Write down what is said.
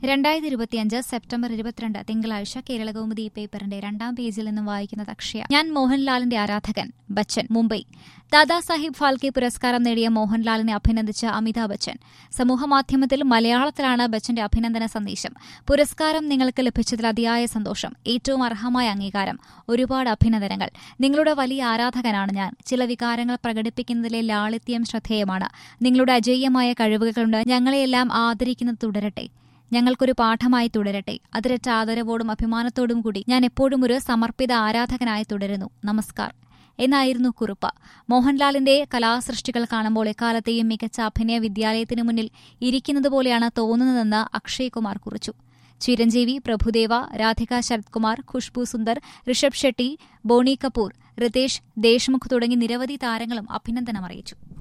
രണ്ടായിരത്തി ഇരുപത്തിയഞ്ച് സെപ്റ്റംബർ ഇരുപത്തിരണ്ട് തിങ്കളാഴ്ച കേരളകൗമുദി പേപ്പറിന്റെ രണ്ടാം പേജിൽ നിന്നും വായിക്കുന്നത് അക്ഷയ ഞാൻ മോഹൻലാലിന്റെ ആരാധകൻ ബച്ചൻ മുംബൈ ദാദാസാഹിബ് ഫാൽക്കെ പുരസ്കാരം നേടിയ മോഹൻലാലിനെ അഭിനന്ദിച്ച അമിതാഭ് ബച്ചൻ സമൂഹമാധ്യമത്തിൽ മലയാളത്തിലാണ് ബച്ചന്റെ അഭിനന്ദന സന്ദേശം പുരസ്കാരം നിങ്ങൾക്ക് ലഭിച്ചതിൽ അതിയായ സന്തോഷം ഏറ്റവും അർഹമായ അംഗീകാരം ഒരുപാട് അഭിനന്ദനങ്ങൾ നിങ്ങളുടെ വലിയ ആരാധകനാണ് ഞാൻ ചില വികാരങ്ങൾ പ്രകടിപ്പിക്കുന്നതിലെ ലാളിത്യം ശ്രദ്ധേയമാണ് നിങ്ങളുടെ അജയ്യമായ കഴിവുകൾ കൊണ്ട് ഞങ്ങളെയെല്ലാം ആദരിക്കുന്നത് തുടരട്ടെ ഞങ്ങൾക്കൊരു പാഠമായി തുടരട്ടെ അതിരറ്റ ആദരവോടും അഭിമാനത്തോടും കൂടി ഞാൻ എപ്പോഴും ഒരു സമർപ്പിത ആരാധകനായി തുടരുന്നു നമസ്കാർ എന്നായിരുന്നു കുറിപ്പ് മോഹൻലാലിന്റെ കലാസൃഷ്ടികൾ കാണുമ്പോൾ എക്കാലത്തെയും മികച്ച അഭിനയ വിദ്യാലയത്തിനു മുന്നിൽ ഇരിക്കുന്നതുപോലെയാണ് തോന്നുന്നതെന്ന് അക്ഷയ് കുമാർ കുറിച്ചു ചിരഞ്ജീവി പ്രഭുദേവ രാധിക ശരത്കുമാർ ഖുഷ്ബു സുന്ദർ ഋഷഭ് ഷെട്ടി ബോണി കപൂർ റിതേഷ് ദേശ്മുഖ് തുടങ്ങി നിരവധി താരങ്ങളും അഭിനന്ദനം അറിയിച്ചു